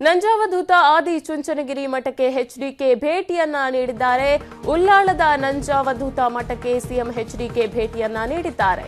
ನಂಜಾವಧೂತ ಆದಿ ಚುಂಚನಗಿರಿ ಮಠಕ್ಕೆ ಎಚ್ಡಿಕೆ ಭೇಟಿಯನ್ನ ನೀಡಿದ್ದಾರೆ ಉಲ್ಲಾಳದ ನಂಜಾವಧೂತ ಮಠಕ್ಕೆ ಸಿಎಂ ಎಚ್ಡಿಕೆ ಭೇಟಿಯನ್ನ ನೀಡಿದ್ದಾರೆ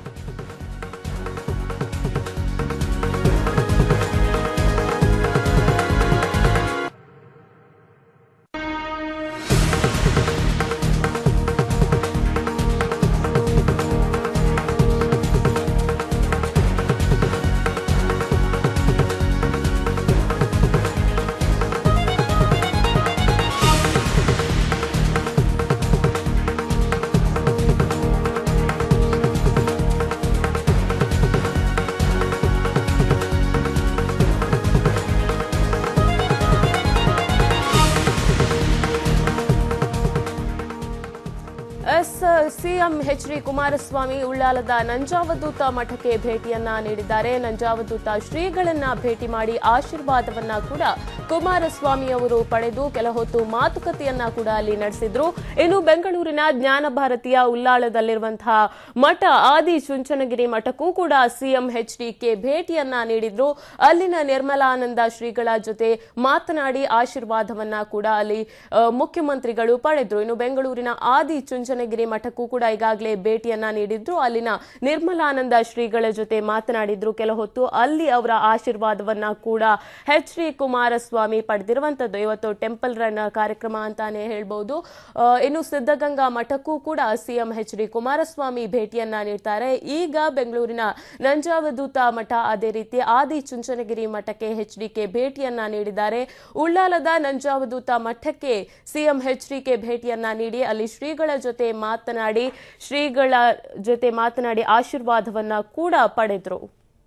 yes CM H D Kumaraswamy ಉಳ್ಳಾಲದ ನಂಜಾವಧೂತ ಮಠಕ್ಕೆ ಭೇಟಿಯನ್ನ ನೀಡಿದ್ದಾರೆ ನಂಜಾವಧೂತ ಶ್ರೀಗಳನ್ನ ಭೇಟಿ ಮಾಡಿ ಆಶೀರ್ವಾದವನ್ನ ಕೂಡ ಕುಮಾರಸ್ವಾಮಿ ಅವರು ಪಡೆದು ಕೆಲ ಹೊತ್ತು ಮಾತುಕತೆಯನ್ನ ಕೂಡ ಅಲ್ಲಿ ನಡೆಸಿದ್ರು ಇನ್ನು ಬೆಂಗಳೂರಿನ ಜ್ಞಾನ ಭಾರತೀಯ ಉಳ್ಳಾಳದಲ್ಲಿರುವಂತಹ ಮಠ ಆದಿ ಚುಂಚನಗಿರಿ ಮಠಕ್ಕೂ ಕೂಡ ಸಿಎಂ ಎಚ್ ಡಿಕೆ ಭೇಟಿಯನ್ನ ನೀಡಿದ್ರು ಅಲ್ಲಿನ ನಿರ್ಮಲಾನಂದ ಶ್ರೀಗಳ ಜೊತೆ ಮಾತನಾಡಿ ಆಶೀರ್ವಾದವನ್ನ ಕೂಡ ಅಲ್ಲಿ ಆ, ಮುಖ್ಯಮಂತ್ರಿಗಳು ಪಡೆದ್ರು ಇನ್ನು ಬೆಂಗಳೂರಿನ ಆದಿ ಚುಂಚನಗಿರಿ ಮಠಕ್ಕೂ ಕೂಡ ಈಗಾಗಲೇ ಭೇಟಿಯನ್ನ ನೀಡಿದ್ರು ಅಲ್ಲಿನ ನಿರ್ಮಲಾನಂದ ಶ್ರೀಗಳ ಜೊತೆ ಮಾತನಾಡಿದ್ರು ಕೆಲ ಹೊತ್ತು ಅಲ್ಲಿ ಅವರ ಆಶೀರ್ವಾದವನ್ನ ಕೂಡ ಎಚ್ ಡಿ ಕುಮಾರಸ್ವಾಮಿ ಪಡೆದಿರುವಂತದ್ದು ಇವತ್ತು ಟೆಂಪಲ್ ರನ್ ಕಾರ್ಯಕ್ರಮ ಅಂತಾನೆ ಹೇಳ್ಬಹುದು ಆ, ಇನ್ನು ಸಿದ್ಧಗಂಗಾ ಮಠಕ್ಕೂ ಕೂಡ ಸಿಎಂ ಎಚ್ ಡಿ ಕುಮಾರಸ್ವಾಮಿ ಭೇಟಿಯನ್ನ ನೀಡ್ತಾರೆ ಈಗ ಬೆಂಗಳೂರಿನ ನಂಜಾವಧೂತ ಮಠ ಅದೇ ರೀತಿ ಆದಿ ಚುಂಚನಗಿರಿ ಮಠಕ್ಕೆ ಎಚ್ ಡಿಕೆ ಭೇಟಿಯನ್ನ ನೀಡಿದ್ದಾರೆ ಉಳ್ಳಾಲದ ನಂಜಾವಧೂತ ಮಠಕ್ಕೆ ಸಿಎಂ ಎಚ್ ಡಿಕೆ ಭೇಟಿಯನ್ನ ನೀಡಿ ಅಲ್ಲಿ ಶ್ರೀಗಳ ಜೊತೆ ಮಾತನಾಡಿ ಶ್ರೀಗಳ ಜೊತೆ ಮಾತನಾಡಿ ಆಶೀರ್ವಾದವನ್ನ ಕೂಡ ಪಡೆದ್ರು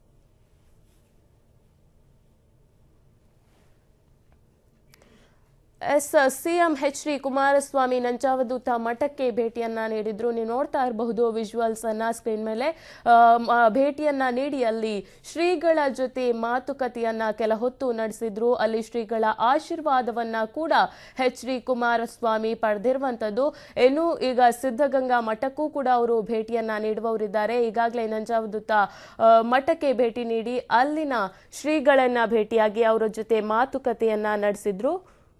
yes CM H D Kumaraswamy Nanjavadhoota ಮಠಕ್ಕೆ ಭೇಟಿಯನ್ನ ನೀಡಿದ್ರು ನೀವು ನೋಡ್ತಾ ಇರಬಹುದು ವಿಜುವಲ್ಸ್ ಅನ್ನ ಸ್ಕ್ರೀನ್ ಮೇಲೆ ಆ, ಮ- ಭೇಟಿಯನ್ನ ನೀಡಿ ಅಲ್ಲಿ ಶ್ರೀಗಳ ಜೊತೆ ಮಾತುಕತೆಯನ್ನ ಕೆಲ ಹೊತ್ತು ನಡೆಸಿದ್ರು ಅಲ್ಲಿ ಶ್ರೀಗಳ ಆಶೀರ್ವಾದವನ್ನ ಕೂಡ ಎಚ್ ಡಿ ಕುಮಾರಸ್ವಾಮಿ ಪಡೆದಿರುವಂತದ್ದು ಇನ್ನು ಈಗ ಸಿದ್ಧಗಂಗಾ ಮಠಕ್ಕೂ ಕೂಡ ಅವರು ಭೇಟಿಯನ್ನ ನೀಡುವವರಿದ್ದಾರೆ ಈಗಾಗಲೇ ನಂಜಾವಧೂತ ಆ, ಮಠಕ್ಕೆ ಭೇಟಿ ನೀಡಿ ಅಲ್ಲಿನ ಶ್ರೀಗಳನ್ನ ಭೇಟಿಯಾಗಿ ಅವರ ಜೊತೆ ಮಾತುಕತೆಯನ್ನ ನಡೆಸಿದ್ರು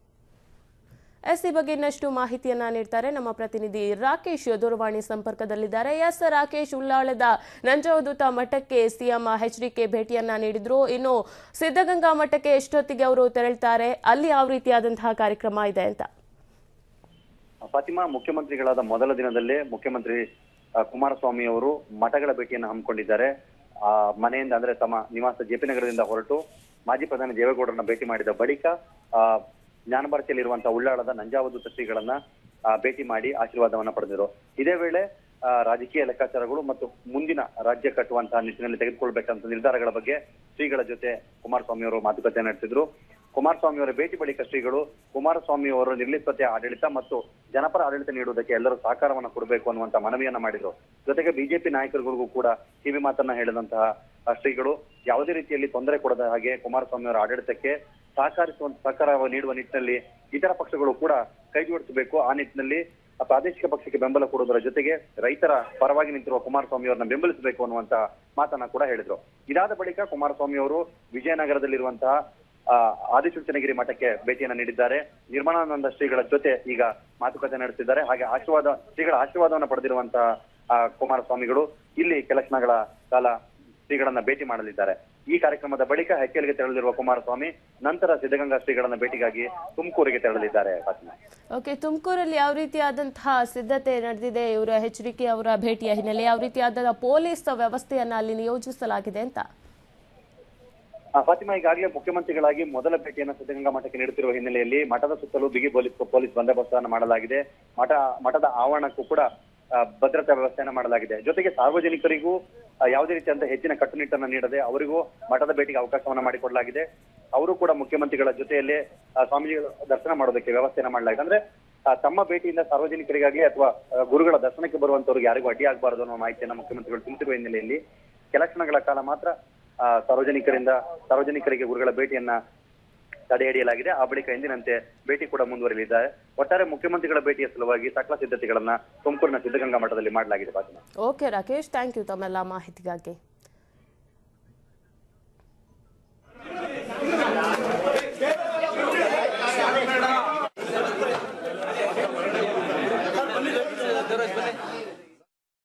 ಎಸ್ ಈ ಬಗ್ಗೆ ಇನ್ನಷ್ಟು ಮಾಹಿತಿಯನ್ನ ನೀಡ್ತಾರೆ ನಮ್ಮ ಪ್ರತಿನಿಧಿ ರಾಕೇಶ್ ದೂರವಾಣಿ ಸಂಪರ್ಕದಲ್ಲಿದ್ದಾರೆ ಎಸ್ ರಾಕೇಶ್ ಉಳ್ಳಾಳದ ನಂಜಾವಧೂತ ಮಠಕ್ಕೆ ಸಿಎಂ ಎಚ್ ಡಿಕೆ ಭೇಟಿಯನ್ನ ನೀಡಿದ್ರು ಇನ್ನು ಸಿದ್ಧಗಂಗಾ ಮಠಕ್ಕೆ ಎಷ್ಟೊತ್ತಿಗೆ ಅವರು ತೆರಳ್ತಾರೆ ಅಲ್ಲಿ ಯಾವ ರೀತಿಯಾದಂತಹ ಕಾರ್ಯಕ್ರಮ ಇದೆ ಅಂತ ಫಾತಿಮಾ ಮುಖ್ಯಮಂತ್ರಿಗಳಾದ ಮೊದಲ ದಿನದಲ್ಲೇ ಮುಖ್ಯಮಂತ್ರಿ ಆ, ಕುಮಾರಸ್ವಾಮಿ ಅವರು ಮಠಗಳ ಭೇಟಿಯನ್ನು ಹಮ್ಮಿಕೊಂಡಿದ್ದಾರೆ ಆ ಮನೆಯಿಂದ ಅಂದ್ರೆ ತಮ್ಮ ನಿವಾಸ ಜೆಪಿ ನಗರದಿಂದ ಹೊರಟು ಮಾಜಿ ಪ್ರಧಾನಿ ದೇವೇಗೌಡರನ್ನ ಭೇಟಿ ಮಾಡಿದ ಬಳಿಕ ಆ ಜ್ಞಾನಭಾರತಿಯಲ್ಲಿರುವಂತಹ ಉಳ್ಳಾಳದ ನಂಜಾವಧೂತ ಶ್ರೀಗಳನ್ನ ಆ, ಭೇಟಿ ಮಾಡಿ ಆಶೀರ್ವಾದವನ್ನ ಪಡೆದರು ಇದೇ ವೇಳೆ ಆ, ರಾಜಕೀಯ ಲೆಕ್ಕಾಚಾರಗಳು ಮತ್ತು ಮುಂದಿನ ರಾಜ್ಯ ಕಟ್ಟುವಂತಹ ನಿಟ್ಟಿನಲ್ಲಿ ತೆಗೆದುಕೊಳ್ಬೇಕಂತ ನಿರ್ಧಾರಗಳ ಬಗ್ಗೆ ಶ್ರೀಗಳ ಜೊತೆ ಕುಮಾರಸ್ವಾಮಿ ಅವರು ಮಾತುಕತೆ ನಡೆಸಿದ್ರು ಕುಮಾರಸ್ವಾಮಿ ಅವರ ಭೇಟಿ ಬಳಿಕ ಶ್ರೀಗಳು ಕುಮಾರಸ್ವಾಮಿ ಅವರ ನಿರ್ಲಿಪ್ತತೆಯ ಆಡಳಿತ ಮತ್ತು ಜನಪರ ಆಡಳಿತ ನೀಡುವುದಕ್ಕೆ ಎಲ್ಲರೂ ಸಹಕಾರವನ್ನು ಕೊಡಬೇಕು ಅನ್ನುವಂತ ಮನವಿಯನ್ನ ಮಾಡಿದ್ರು ಜೊತೆಗೆ ಬಿಜೆಪಿ ನಾಯಕರುಗಳಿಗೂ ಕೂಡ ಕಿವಿ ಮಾತನ್ನ ಹೇಳಿದಂತಹ ಆ ಶ್ರೀಗಳು ಯಾವುದೇ ರೀತಿಯಲ್ಲಿ ತೊಂದರೆ ಕೊಡದ ಹಾಗೆ ಕುಮಾರಸ್ವಾಮಿ ಅವರ ಆಡಳಿತಕ್ಕೆ ಸಹಕರಿಸುವಂತ ಸಹಕಾರ ನೀಡುವ ನಿಟ್ಟಿನಲ್ಲಿ ಇತರ ಪಕ್ಷಗಳು ಕೂಡ ಕೈ ಜೋಡಿಸಬೇಕು ಆ ನಿಟ್ಟಿನಲ್ಲಿ ಆ ಪ್ರಾದೇಶಿಕ ಪಕ್ಷಕ್ಕೆ ಬೆಂಬಲ ಕೊಡುವುದರ ಜೊತೆಗೆ ರೈತರ ಪರವಾಗಿ ನಿಂತಿರುವ ಕುಮಾರಸ್ವಾಮಿ ಅವರನ್ನ ಬೆಂಬಲಿಸಬೇಕು ಅನ್ನುವಂತ ಮಾತನ್ನ ಕೂಡ ಹೇಳಿದ್ರು ಇದಾದ ಬಳಿಕ ಕುಮಾರಸ್ವಾಮಿ ಅವರು ವಿಜಯನಗರದಲ್ಲಿರುವಂತಹ ಆ, ಆದಿಚುಂಚನಗಿರಿ ಮಠಕ್ಕೆ ಭೇಟಿಯನ್ನ ನೀಡಿದ್ದಾರೆ ನಿರ್ಮಲಾನಂದ ಶ್ರೀಗಳ ಜೊತೆ ಈಗ ಮಾತುಕತೆ ನಡೆಸಿದ್ದಾರೆ ಹಾಗೆ ಆಶೀರ್ವಾದ ಶ್ರೀಗಳ ಆಶೀರ್ವಾದವನ್ನು ಪಡೆದಿರುವಂತಹ ಆ, ಕುಮಾರಸ್ವಾಮಿಗಳು ಇಲ್ಲಿ ಕೆಲ ಕ್ಷಣಗಳ ಕಾಲ ಶ್ರೀಗಳನ್ನ ಭೇಟಿ ಮಾಡಲಿದ್ದಾರೆ ಈ ಕಾರ್ಯಕ್ರಮದ ಬಳಿಕ ಹೆಕ್ಕೇಲಿಗೆ ತೆರಳಲಿರುವ ಕುಮಾರಸ್ವಾಮಿ ನಂತರ ಸಿದ್ಧಗಂಗಾ ಶ್ರೀಗಳನ್ನ ಭೇಟಿಗಾಗಿ ತುಮಕೂರಿಗೆ ತೆರಳಲಿದ್ದಾರೆ ಫಾತಿಮಾ ಓಕೆ ತುಮಕೂರಲ್ಲಿ ಯಾವ ರೀತಿಯಾದಂತಹ ಸಿದ್ಧತೆ ನಡೆದಿದೆ ಇವರ ಎಚ್ ಡಿ ಕೆ ಅವರ ಭೇಟಿಯ ಹಿನ್ನೆಲೆ ಯಾವ ರೀತಿಯಾದ ಪೊಲೀಸ್ ವ್ಯವಸ್ಥೆಯನ್ನ ಅಲ್ಲಿ ನಿಯೋಜಿಸಲಾಗಿದೆ ಅಂತ ಆ, ಫಾತಿಮಾ ಈಗಾಗಲೇ ಮುಖ್ಯಮಂತ್ರಿಗಳಾಗಿ ಮೊದಲ ಭೇಟಿಯನ್ನು ಸಿದ್ಧಗಂಗಾ ಮಠಕ್ಕೆ ನೀಡುತ್ತಿರುವ ಹಿನ್ನೆಲೆಯಲ್ಲಿ ಮಠದ ಸುತ್ತಲೂ ಬಿಗಿ ಪೊಲೀಸ್ ಪೊಲೀಸ್ ಬಂದೋಬಸ್ತನ್ನು ಮಾಡಲಾಗಿದೆ ಮಠ ಮಠದ ಆವರಣಕ್ಕೂ ಕೂಡ ಆ, ಭದ್ರತಾ ವ್ಯವಸ್ಥೆಯನ್ನ ಮಾಡಲಾಗಿದೆ ಜೊತೆಗೆ ಸಾರ್ವಜನಿಕರಿಗೂ ಆ, ಯಾವುದೇ ರೀತಿಯಂತ ಹೆಚ್ಚಿನ ಕಟ್ಟುನಿಟ್ಟನ್ನು ನೀಡದೆ ಅವರಿಗೂ ಮಠದ ಭೇಟಿಗೆ ಅವಕಾಶವನ್ನ ಮಾಡಿಕೊಡಲಾಗಿದೆ ಅವರು ಕೂಡ ಮುಖ್ಯಮಂತ್ರಿಗಳ ಜೊತೆಯಲ್ಲೇ ಆ, ಸ್ವಾಮೀಜಿಗಳ ದರ್ಶನ ಮಾಡೋದಕ್ಕೆ ವ್ಯವಸ್ಥೆಯನ್ನ ಮಾಡಲಾಗಿದೆ ಅಂದ್ರೆ ಆ, ತಮ್ಮ ಭೇಟಿಯಿಂದ ಸಾರ್ವಜನಿಕರಿಗಾಗಲಿ ಅಥವಾ ಆ, ಗುರುಗಳ ದರ್ಶನಕ್ಕೆ ಬರುವಂತವ್ರಿಗೆ ಯಾರಿಗೂ ಅಡ್ಡಿ ಆಗಬಾರದು ಅನ್ನೋ ಮಾಹಿತಿಯನ್ನ ಮುಖ್ಯಮಂತ್ರಿಗಳು ತಿಳಿಸಿರುವ ಹಿನ್ನೆಲೆಯಲ್ಲಿ ಕೆಲ ಕ್ಷಣಗಳ ಕಾಲ ಮಾತ್ರ ಆ, ಸಾರ್ವಜನಿಕರಿಂದ ಸಾರ್ವಜನಿಕರಿಗೆ ಗುರುಗಳ ಭೇಟಿಯನ್ನ ತಡೆ ಹಿಡಿಯಲಾಗಿದೆ ಆ ಬಳಿಕ ಎಂದಿನಂತೆ ಭೇಟಿ ಕೂಡ ಮುಂದುವರಿಯಲಿದ್ದಾರೆ ಒಟ್ಟಾರೆ ಮುಖ್ಯಮಂತ್ರಿಗಳ ಭೇಟಿಯ ಸಲುವಾಗಿ ಸಕಲ ಸಿದ್ಧತೆಗಳನ್ನ ತುಮಕೂರಿನ ಸಿದ್ಧಗಂಗಾ ಮಠದಲ್ಲಿ ಮಾಡಲಾಗಿದೆ Fatima okay Rakesh thank you ತಮ್ಮೆಲ್ಲ ಮಾಹಿತಿಗಾಗಿ ಬನ್ನಿ